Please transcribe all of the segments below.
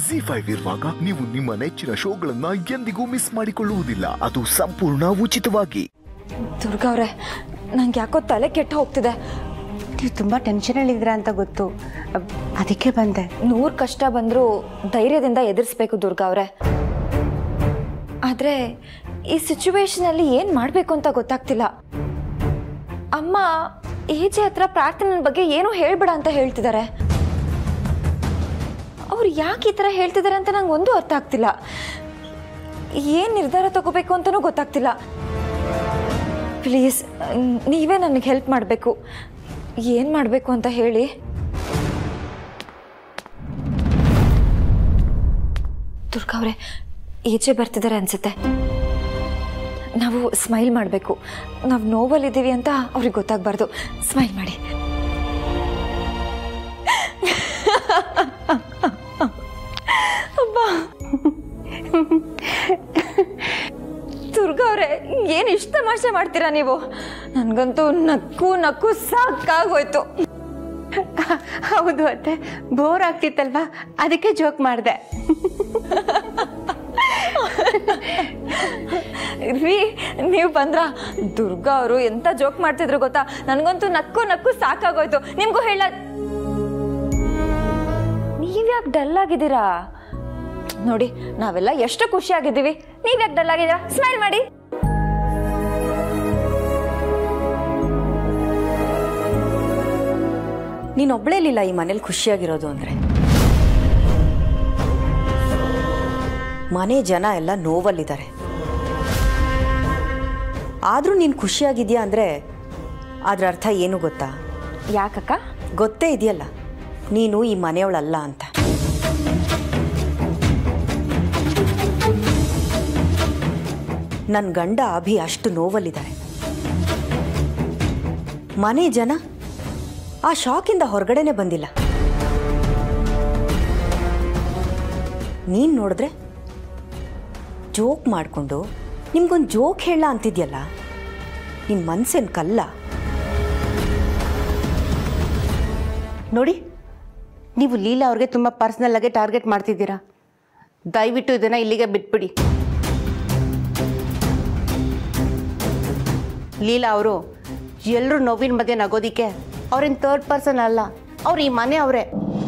G five ಇರುವಾಗ ನೀವು ನಿಮ್ಮ ನೆಚ್ಚಿನ ಶೋಗಳನ್ನ ಎಂದಿಗೂ ಮಿಸ್ ಮಾಡಿಕೊಳ್ಳುವುದಿಲ್ಲ ಅದು ಸಂಪೂರ್ಣ ಉಚಿತವಾಗಿ ದುರ್ಗಾ ಅವರೇ ನಂಗೆ ಯಾಕೋ ತಲೆ ಕೆಟ್ಟ ಹೋಗ್ತಿದೆ ನೀವು ತುಂಬ ಟೆನ್ಷನಲ್ಲಿದ್ದೀರಾ ಅಂತ ಗೊತ್ತು ಅಬ್- ಅದಕ್ಕೆ ಬಂದೆ ನೂರು ಕಷ್ಟ ಬಂದರೂ ಧೈರ್ಯದಿಂದ ಎದುರಿಸ್ಬೇಕು ದುರ್ಗಾ ಅವರೇ ಆದರೆ ಈ ಸಿಚುವೇಶನಲ್ಲಿ ಏನು ಮಾಡಬೇಕು ಅಂತ ಗೊತ್ತಾಗ್ತಿಲ್ಲ ಅಮ್ಮ ಏಜೆ ಹತ್ರ ಪ್ರಾರ್ಥನೆ ಬಗ್ಗೆ ಏನೂ ಹೇಳ್ಬೇಡ ಅಂತ ಹೇಳ್ತಿದ್ದಾರೆ ಅವ್ರು ಯಾಕೆ ಈ ಥರ ಹೇಳ್ತಿದ್ದಾರೆ ಅಂತ ನಂಗೆ ಒಂದು ಅರ್ಥ ಆಗ್ತಿಲ್ಲ ಏನು ನಿರ್ಧಾರ ತಗೋಬೇಕು ಅಂತಲೂ ಗೊತ್ತಾಗ್ತಿಲ್ಲ ಪ್ಲೀಸ್ ನೀವೇ ನನಗೆ ಹೆಲ್ಪ್ ಮಾಡಬೇಕು ಏನು ಮಾಡಬೇಕು ಅಂತ ಹೇಳಿ ದುರ್ಗಾ ಅವರೇ ಈಚೆ ಬರ್ತಿದ್ದಾರೆ ಅನ್ಸುತ್ತೆ ನಾವು ಸ್ಮೈಲ್ ಮಾಡಬೇಕು ನಾವು ನೋವಲ್ಲಿದ್ದೀವಿ ಅಂತ ಅವ್ರಿಗೆ ಗೊತ್ತಾಗಬಾರ್ದು ಸ್ಮೈಲ್ ಮಾಡಿ ಅಬ್ಬಾ ದುರ್ಗಾ ಅವರೇ ಏನು ಇಷ್ಟು ತಮಾಷೆ ಮಾಡ್ತೀರಾ ನೀವು ನನಗಂತೂ ನಕ್ಕು ನಕ್ಕು ಸಾಕಾಗೋಯ್ತು ಹೌದು ಅತ್ತೆ ಬೋರ್ ಆಗ್ತಿತ್ತಲ್ವಾ ಅದಕ್ಕೆ ಜೋಕ್ ಮಾಡಿದೆ ರೀ ನೀವು ಬಂದ್ರ ದುರ್ಗಾ ಅವರು ಎಂತ ಜೋಕ್ ಮಾಡ್ತಿದ್ರು ಗೊತ್ತಾ ನನಗಂತೂ ನಕ್ಕು ನಕ್ಕು ಸಾಕಾಗೋಯ್ತು ನಿಮ್ಗೂ ಹೇಳ ನೀವ್ಯಾಕೆ ಡಲ್ ಆಗಿದ್ದೀರಾ ನೋಡಿ ನಾವೆಲ್ಲ ಎಷ್ಟು ಖುಷಿಯಾಗಿದ್ದೀವಿ ನೀವ್ಯಾಕೆ ಡಲ್ ಆಗಿದ್ದೀರಾ ಸ್ಮೈಲ್ ಮಾಡಿ ನೀನೊಬ್ಳೇ ಇಲ್ಲಿಲ್ಲ ಈ ಮನೇಲಿ ಖುಷಿಯಾಗಿರೋದು ಅಂದರೆ ಮನೆ ಜನ ಎಲ್ಲ ನೋವಲ್ಲಿದ್ದಾರೆ ಆದರೂ ನೀನು ಖುಷಿಯಾಗಿದ್ಯಾ ಅಂದರೆ ಅದರ ಅರ್ಥ ಏನು ಗೊತ್ತಾ ಯಾಕಕ್ಕ ಗೊತ್ತೇ ಇದೆಯಲ್ಲ ನೀನು ಈ ಮನೆಯವಳಲ್ಲ ಅಂತ ನನ್ನ ಗಂಡ ಅಭಿ ಅಷ್ಟು ನೋವಲ್ಲಿದ್ದಾರೆ ಮನೆ ಜನ ಆ ಶಾಕಿಂದ ಹೊರಗಡೆನೆ ಬಂದಿಲ್ಲ ನೀನು ನೋಡಿದ್ರೆ ಜೋಕ್ ಮಾಡಿಕೊಂಡು ನಿಮ್ಗೊಂದು ಜೋಕ್ ಹೇಳ ಅಂತಿದ್ಯಲ್ಲ ನಿನ್ನ ಮನ್ಸೇನು ಕಲ್ಲ ನೋಡಿ ನೀವು ಲೀಲಾ ಅವ್ರಿಗೆ ತುಂಬ ಪರ್ಸ್ನಲ್ ಆಗಿ ಟಾರ್ಗೆಟ್ ಮಾಡ್ತಿದ್ದೀರಾ ದಯವಿಟ್ಟು ಇದನ್ನ ಇಲ್ಲಿಗೆ ಬಿಟ್ಬಿಡಿ ಲೀಲಾ ಅವರು ಎಲ್ಲರೂ ನೋವಿನ ಮಧ್ಯೆ ನಗೋದಿಕ್ಕೆ ಅವ್ರೇನು ಥರ್ಡ್ ಪರ್ಸನ್ ಅಲ್ಲ ಅವ್ರು ಈ ಮನೆ ಅವರೇ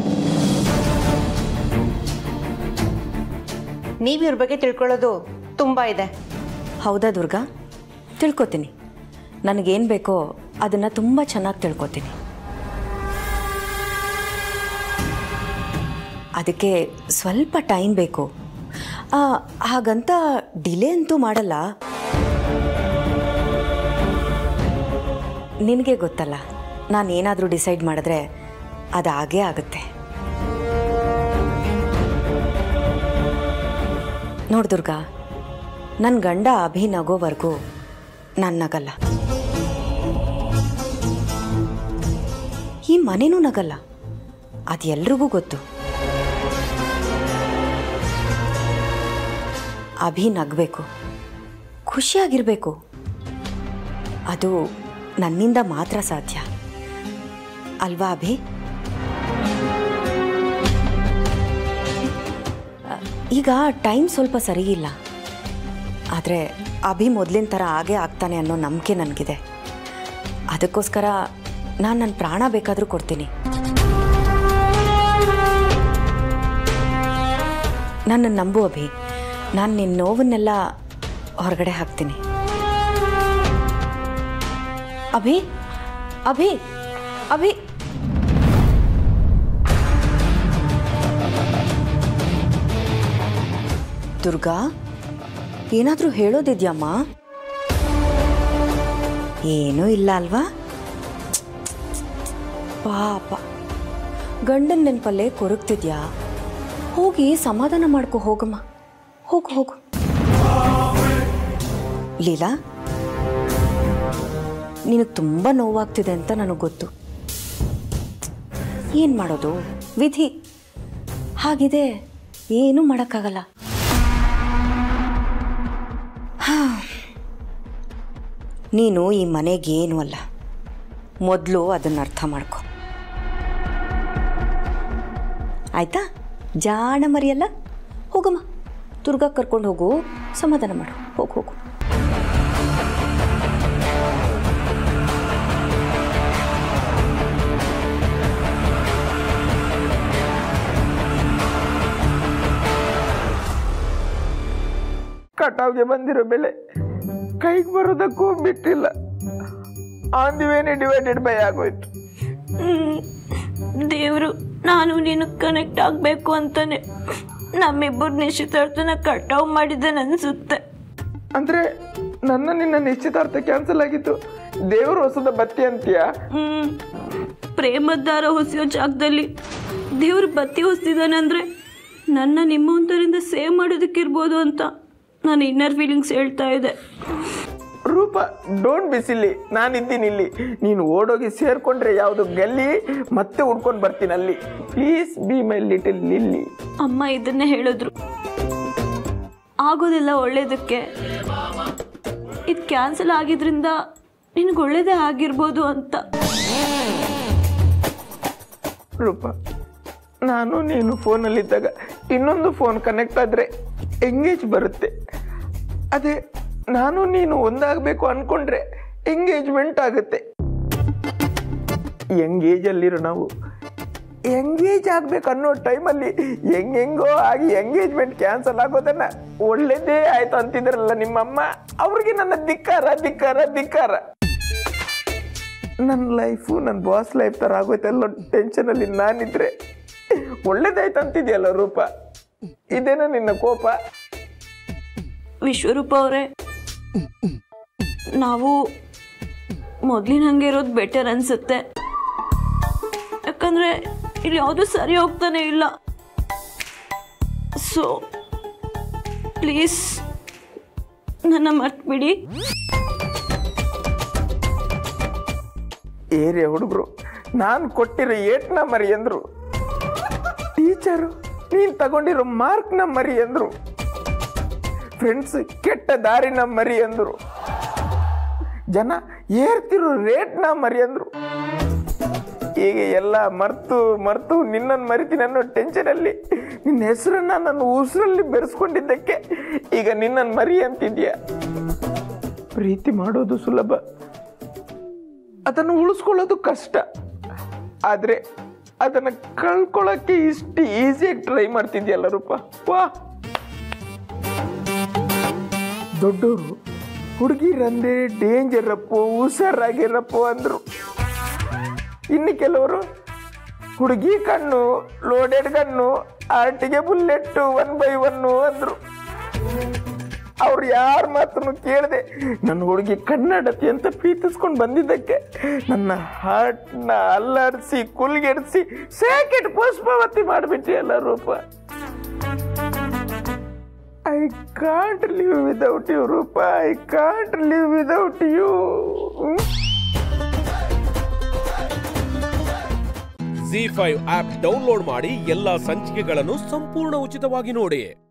ನೀವು ಇವ್ರ ಬಗ್ಗೆ ತಿಳ್ಕೊಳ್ಳೋದು ತುಂಬ ಇದೆ ಹೌದಾ ದುರ್ಗಾ ತಿಳ್ಕೊತೀನಿ ನನಗೇನು ಬೇಕೋ ಅದನ್ನು ತುಂಬ ಚೆನ್ನಾಗಿ ತಿಳ್ಕೊತೀನಿ ಅದಕ್ಕೆ ಸ್ವಲ್ಪ ಟೈಮ್ ಬೇಕು ಆ, ಹಾಗಂತ ಡಿಲೇ ಅಂತೂ ಮಾಡಲ್ಲ ನಿನಗೆ ಗೊತ್ತಲ್ಲ ನಾನು ಏನಾದರೂ ಡಿಸೈಡ್ ಮಾಡಿದ್ರೆ ಅದು ಹಾಗೇ ಆಗುತ್ತೆ ನೋಡು ದುರ್ಗಾ ನನ್ನ ಗಂಡ ಅಭಿ ನಗೋವರೆಗೂ ನಾನು ನಗಲ್ಲ ಈ ಮನೆನೂ ನಗಲ್ಲ ಅದು ಎಲ್ರಿಗೂ ಗೊತ್ತು ಅಭಿ ನಗಬೇಕು ಖುಷಿಯಾಗಿರಬೇಕು ಅದು ನನ್ನಿಂದ ಮಾತ್ರ ಸಾಧ್ಯ ಅಲ್ವಾ ಅಭಿ ಅ, ಈಗ ಟೈಮ್ ಸ್ವಲ್ಪ ಸರಿಯಿಲ್ಲ ಆದರೆ ಅಭಿ ಮೊದಲಿನ ಥರ ಹಾಗೇ ಆಗ್ತಾನೆ ಅನ್ನೋ ನಂಬಿಕೆ ನನಗಿದೆ ಅದಕ್ಕೋಸ್ಕರ ನಾನು ನನ್ನ ಪ್ರಾಣ ಬೇಕಾದರೂ ಕೊಡ್ತೀನಿ ನನ್ನ ನಂಬು ಅಭಿ ನಾನು ನಿನ್ನ ನೋವನ್ನೆಲ್ಲ ಹೊರಗಡೆ ಹಾಕ್ತೀನಿ ಅಭಿ ಅಭಿ ಅಭಿ ದುರ್ಗಾ ಏನಾದರೂ ಹೇಳೋದಿದ್ಯಮ್ಮ ಏನೂ ಇಲ್ಲ ಅಲ್ವಾ ಪಾಪ ಗಂಡನ ನೆನಪಲ್ಲೇ ಕೊರಗ್ತಿದ್ಯಾ ಹೋಗಿ ಸಮಾಧಾನ ಮಾಡ್ಕೊ ಹೋಗಮ್ಮ ಹೋಗು ಹೋಗು ಲೀಲಾ ನಿನಗೆ ತುಂಬ ನೋವಾಗ್ತಿದೆ ಅಂತ ನನಗೆ ಗೊತ್ತು ಏನು ಮಾಡೋದು ವಿಧಿ ಹಾಗಿದೆ ಏನೂ ಮಾಡೋಕ್ಕಾಗಲ್ಲ ಹಾ. ನೀನು ಈ ಮನೆಗೇನು ಅಲ್ಲ ಮೊದಲು ಅದನ್ನು ಅರ್ಥ ಮಾಡ್ಕೊ ಆಯ್ತಾ ಜಾಣ ಮರಿಯಲ್ಲ ಹೋಗಮ್ಮ ದುರ್ಗಾ ಕರ್ಕೊಂಡು ಹೋಗು ಸಮಾಧಾನ ಮಾಡು ಹೋಗು ಹೋಗು ಕಟಾವ್ಗೆ ಬಂದಿರೋ ಬೆಲೆ ಕೈಗೆ ಬರೋದಕ್ಕೂ ಬಿಟ್ಟಿಲ್ಲ ಆನ್ ದಿ ವೇನೆ ಡಿವೈಡೆಡ್ ಬೈ ಆಗೋಯ್ತು ದೇವರು ನಾನು ನೀನು ಕನೆಕ್ಟ್ ಆಗಬೇಕು ಅಂತಾನೆ ನಮ್ಮಿಬ್ಬರು ನಿಶ್ಚಿತಾರ್ಥನ ಕಟಾವ್ ಮಾಡಿದ್ದಾನೆ ಅನ್ಸುತ್ತೆ ಅಂದ್ರೆ ನನ್ನ ನಿನ್ನ ನಿಶ್ಚಿತಾರ್ಥ ಕ್ಯಾನ್ಸಲ್ ಆಗಿತ್ತು ದೇವರು ಹೊಸದ ಬತ್ತಿ ಅಂತೀಯ ಹ್ಮ್ ಪ್ರೇಮದ ದಾರ ಹೊಸಿಯೋ ಜಾಗದಲ್ಲಿ ದೇವ್ರು ಬತ್ತಿ ಹೊಸ್ತಿದ್ದಾನೆ ಅಂದರೆ ನನ್ನ ನಿಮ್ಮಂತರಿಂದ ಸೇವ್ ಮಾಡೋದಕ್ಕಿರ್ಬೋದು ಅಂತ ನಾನು ಇನ್ನರ್ ಫೀಲಿಂಗ್ಸ್ ಹೇಳ್ತಾ ಇದ್ದೆ ರೂಪ ಡೋಂಟ್ ಬಿಸಿಲಿ ನಾನಿದ್ದೀನಿ ಇಲ್ಲಿ ನೀನು ಓಡೋಗಿ ಸೇರ್ಕೊಂಡ್ರೆ ಯಾವುದು ಗಲ್ಲಿ ಮತ್ತೆ ಉಡ್ಕೊಂಡು ಬರ್ತೀನಿ ಅಲ್ಲಿ please be my little Lily ಅಮ್ಮ ಇದನ್ನೇ ಹೇಳಿದ್ರು ಆಗೋದಿಲ್ಲ ಒಳ್ಳೇದಕ್ಕೆ ಇದು ಕ್ಯಾನ್ಸಲ್ ಆಗಿದ್ರಿಂದ ನಿನಗೆ ಒಳ್ಳೇದೇ ಆಗಿರ್ಬೋದು ಅಂತ ರೂಪ ನಾನು ನೀನು ಫೋನಲ್ಲಿದ್ದಾಗ ಇನ್ನೊಂದು ಫೋನ್ ಕನೆಕ್ಟ್ ಆದರೆ ಎಂಗೇಜ್ ಬರುತ್ತೆ ಅದೇ ನಾನು ನೀನು ಒಂದಾಗಬೇಕು ಅನ್ಕೊಂಡ್ರೆ ಎಂಗೇಜ್ಮೆಂಟ್ ಆಗುತ್ತೆ ಎಂಗೇಜಲ್ಲಿರೋ ನಾವು ಎಂಗೇಜ್ ಆಗ್ಬೇಕು ಅನ್ನೋ ಟೈಮಲ್ಲಿ ಹೆಂಗೆಂಗೋ ಆಗಿ ಎಂಗೇಜ್ಮೆಂಟ್ ಕ್ಯಾನ್ಸಲ್ ಆಗೋದನ್ನ ಒಳ್ಳೇದೇ ಆಯ್ತು ಅಂತಿದ್ರಲ್ಲ ನಿಮ್ಮಮ್ಮ ಅವ್ರಿಗೆ ನನ್ನ ಧಿಕ್ಕಾರ ಧಿಕ್ಕಾರ ಧಿಕ್ಕಾರ ನನ್ನ ಲೈಫು ನನ್ನ ಬಾಸ್ ಲೈಫ್ ಥರ ಆಗೋಯ್ತಲ್ಲ ಟೆನ್ಷನಲ್ಲಿ ನಾನಿದ್ರೆ ಒಳ್ಳೇದಾಯ್ತು ಅಂತಿದ್ಯಲ್ಲ ರೂಪ ಇದೇನ ನಿನ್ನ ಕೋಪ ವಿಶ್ವರೂಪ ಅವರೇ ನಾವು ಮೊದಲಿನ ಹಂಗೆ ಇರೋದು ಬೆಟರ್ ಅನ್ಸುತ್ತೆ ಯಾಕಂದ್ರೆ ಇಲ್ಲಿ ಯಾವುದು ಸರಿ ಹೋಗ್ತಾನೆ ಇಲ್ಲ ಸೊ ಪ್ಲೀಸ್ ನನ್ನ ಮರ್ತ್ಬಿಡಿ ಏರಿಯಾ ಹುಡುಗರು ನಾನು ಕೊಟ್ಟಿರೋ ಏಟ್ನ ಮರಿ ಅಂದ್ರು ಟೀಚರು ನೀನು ತಗೊಂಡಿರೋ ಮಾರ್ಕ್ನ ಮರಿ ಅಂದ್ರು ಫ್ರೆಂಡ್ಸ್ ಕೆಟ್ಟ ದಾರಿನ ಮರಿ ಅಂದ್ರು ಜನ ಏರ್ತಿರೋ ರೇಟ್ನ ಮರಿ ಅಂದ್ರು ಹೀಗೆ ಎಲ್ಲ ಮರ್ತು ಮರ್ತು ನಿನ್ನನ್ನು ಮರಿತೀನಿ ಅನ್ನೋ ಟೆನ್ಷನಲ್ಲಿ ನಿನ್ನ ಹೆಸರನ್ನ ನನ್ನ ಉಸಿರಲ್ಲಿ ಬೆರೆಸ್ಕೊಂಡಿದ್ದಕ್ಕೆ ಈಗ ನಿನ್ನನ್ನು ಮರಿ ಅಂತಿದ್ಯಾ ಪ್ರೀತಿ ಮಾಡೋದು ಸುಲಭ ಅದನ್ನು ಉಳಿಸ್ಕೊಳ್ಳೋದು ಕಷ್ಟ ಆದರೆ ಅದನ್ನು ಕಳ್ಕೊಳ್ಳೋಕ್ಕೆ ಇಷ್ಟು ಈಸಿಯಾಗಿ ಟ್ರೈ ಮಾಡ್ತಿದ್ಯಲ್ಲ ರೂಪ ವಾ ದೊಡ್ಡವರು ಹುಡುಗಿರಂದ್ರೆ ಡೇಂಜರಪ್ಪು ಹುಷಾರಾಗಿರಪ್ಪು ಅಂದರು ಇನ್ನು ಕೆಲವರು ಹುಡುಗಿ ಕಣ್ಣು ಲೋಡೆಡ್ ಕಣ್ಣು ಆರ್ಟಿಗೆ ಬುಲ್ಲೆಟ್ಟು ಒನ್ ಬೈ ಒನ್ನು ಅಂದರು ಅವ್ರು ಯಾರ ಮಾತನ್ನು ಕೇಳದೆ ನನ್ನ ಹುಡುಗಿ ಕನ್ನಡತಿ ಅಂತ ಪ್ರೀತಿಸ್ಕೊಂಡು ಬಂದಿದ್ದಕ್ಕೆ ನನ್ನ ಹಾರ್ಟ್ನ ಅಲ್ಲಾಡಿಸಿ ಕುಲ್ಗೆಡಿಸಿ ಸೇಕೆಟ್ ಪುಷ್ಪವತಿ ಮಾಡಿಬಿಟ್ಟಿಯಲ್ಲ Roopa I can't live without you Roopa I can't live without you Zee five app download ಮಾಡಿ ಎಲ್ಲಾ ಸಂಚಿಕೆಗಳನ್ನು ಸಂಪೂರ್ಣ ಉಚಿತವಾಗಿ ನೋಡಿ